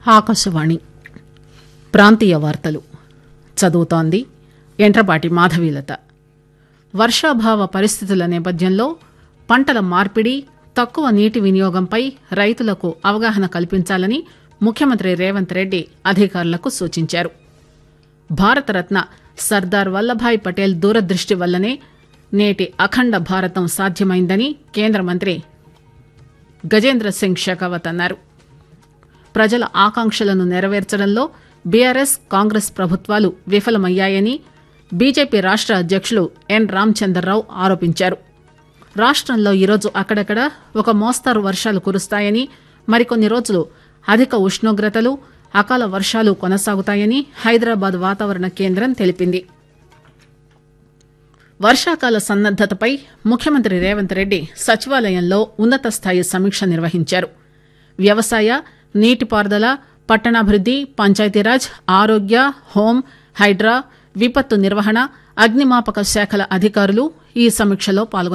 ఆకాశవాణి ప్రాంతీయ వార్తలు చదువుతోంది ఎంట్రపాటి మాధవీలత వర్షాభావ పరిస్థితుల నేపథ్యంలో పంటల మార్పిడి తక్కువ నీటి వినియోగంపై రైతులకు అవగాహన కల్పించాలని ముఖ్యమంత్రి రేవంత్ రెడ్డి అధికారులకు సూచించారు భారతరత్న సర్దార్ వల్లభాయ్ పటేల్ దూరదృష్టి వల్లనే నేటి అఖండ భారతం సాధ్యమైందని కేంద్ర మంత్రి గజేంద్ర సింగ్ షెకావత్ అన్నారు ప్రజల ఆకాంక్షలను నెరవేర్చడంలో బీఆర్ఎస్ కాంగ్రెస్ ప్రభుత్వాలు విఫలమయ్యాయని బీజేపీ రాష్ట అధ్యక్షులు ఎన్ రామచందర్రావు ఆరోపించారు రాష్టంలో ఈరోజు అక్కడక్కడ ఒక మోస్తారు వర్షాలు కురుస్తాయని మరికొన్ని రోజులు అధిక ఉష్ణోగ్రతలు అకాల వర్షాలు కొనసాగుతాయని హైదరాబాద్ వాతావరణ కేంద్రం తెలిపింది వర్షాకాల సన్నద్దతపై ముఖ్యమంత్రి రేవంత్ రెడ్డి సచివాలయంలో ఉన్నత స్థాయి సమీక్ష నిర్వహించారు వ్యవసాయ నీటిపారుదల పట్టణాభివృద్ది పంచాయతీరాజ్ ఆరోగ్య హోం హైడ్రా విపత్తు నిర్వహణ అగ్నిమాపక శాఖల అధికారులు ఈ సమీక్షలో పాల్గొన్నారు